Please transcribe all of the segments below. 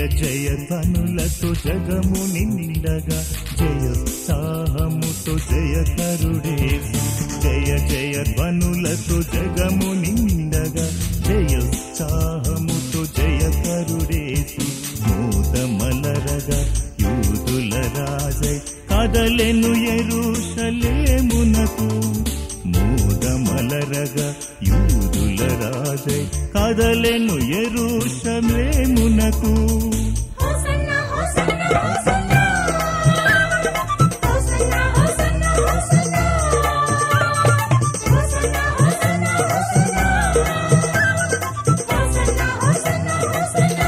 జయ ధనులతో జగము నిండగా జయోత్సాహముతో జయ కరుడేసు జయ జయ ధ్వనులతో జగము నిండగా జయోత్సాహముతో జయ కరుడేసు మోదమలరగా యూదుల రాజై కదలెను ఎరుషలేమునకు మోదమలరగా యూదుల రాజై కదలెను ఎరుషలేమునకు హోసన్నా హోసన్నా హోసన్నా హోసన్నా హోసన్నా హోసన్నా హోసన్నా హోసన్నా హోసన్నా హోసన్నా హోసన్నా హోసన్నా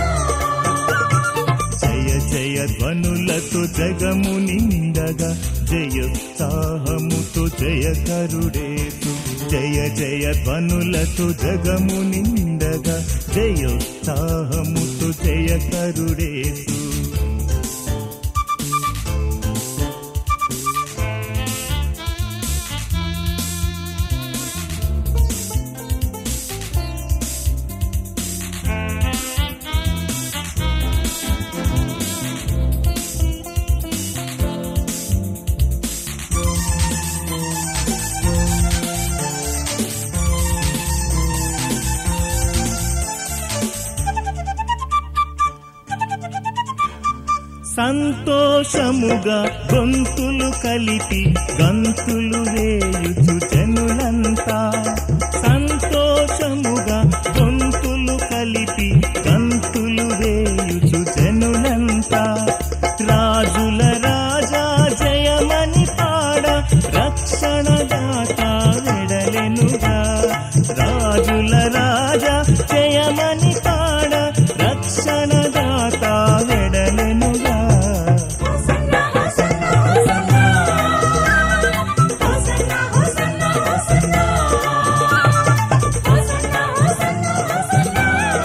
జయ జయ ధ్వనులతో జగము నిండగా జయోత్సాహముతో జయ కరుడేసు జయ జయ ధ్వనులతో జగము నిండగా జయోత్సాహముతో జయ కరుడేసు సంతోషముగా గొంతులు కలిపి గంతులు వేయుచు జనులంతా సంతోషముగా గొంతులు కలిపి గంతులు వేయుచు జనులంతా రాజుల రాజా జయమని పాడ రక్షణ దాత వెడలెనుగా రాజుల రాజా జయమని పాడ రక్షణ దాత వెడలెనుగా హోసన్నా హోసన్నా హోసన్నా హోసన్నా హోసన్నా హోసన్నా హోసన్నా హోసన్నా హోసన్నా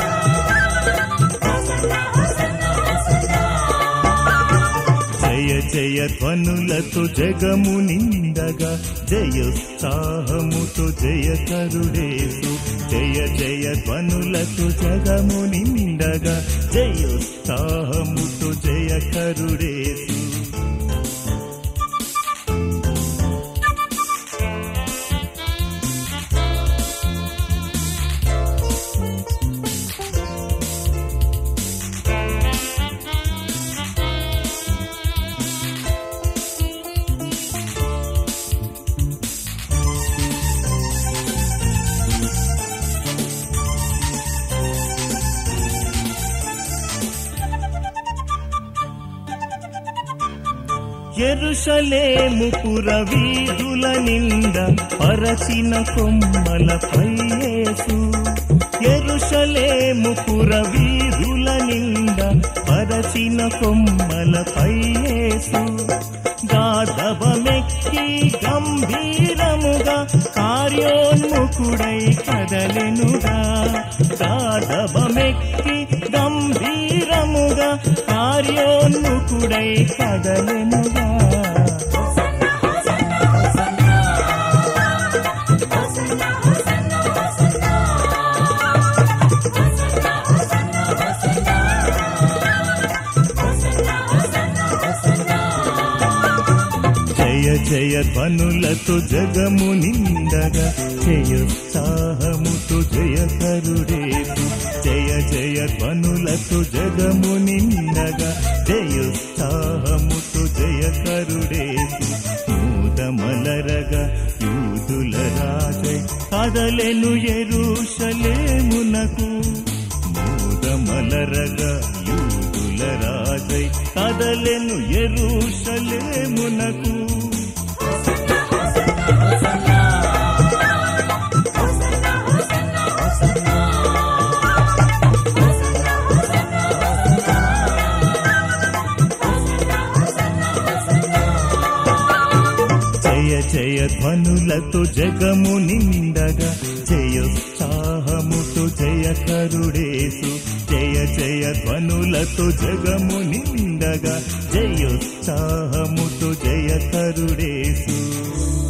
హోసన్నా హోసన్నా హోసన్నా జయ జయ ధ్వనులతో జగము నిండగా జయోత్సాహముతో జయ కరుడేసు జయ జయ ధ్వనులతో జగము నిండగా జయోత్సాహముతో జయ కరుడేసు ఎరుషలేము పుర వీధుల నింద పరచిన కొమ్మలపై యేసు ఎరుషలేము పుర వీధుల నింద పరచిన కొమ్మలపై యేసు గాధవమెక్కి గంభీరముగా కార్యోన్ముఖుడై కదలెనుగా గాధవమెక్కి గంభీరముగా కార్యోన్ముఖుడై కదలెనుగా హోసన్నా హోసన్నా హోసన్నా హోసన్నా హోసన్నా హోసన్నా హోసన్నా హోసన్నా హోసన్నా హోసన్నా హోసన్నా హోసన్నా జయ జయ ధ్వనులతో జగము నిండగా జయోత్సాహముతో జయ కరుడేసు జయ జయ ధ్వనులతో జగము నిండగా జయోత్సాహముతో జయ కరుడేసు మూదమలరగా యూదుల రాజై కదలెను ఎరుషలేమునకు మూదమలరగా యూదుల రాజై కదలెను ఎరుషలేమునకు హోసన్నా హోసన్నా హోసన్నా హోసన్నా హోసన్నా హోసన్నా హోసన్నా హోసన్నా హోసన్నా హోసన్నా హోసన్నా జయ జయ ధ్వనులతో జగము నిండగా జయోత్సాహముతో జయ కరుడేసు జయ జయ ధ్వనులతో జగము నిండగా జయోత్సాహముతో జయ కరుడేసు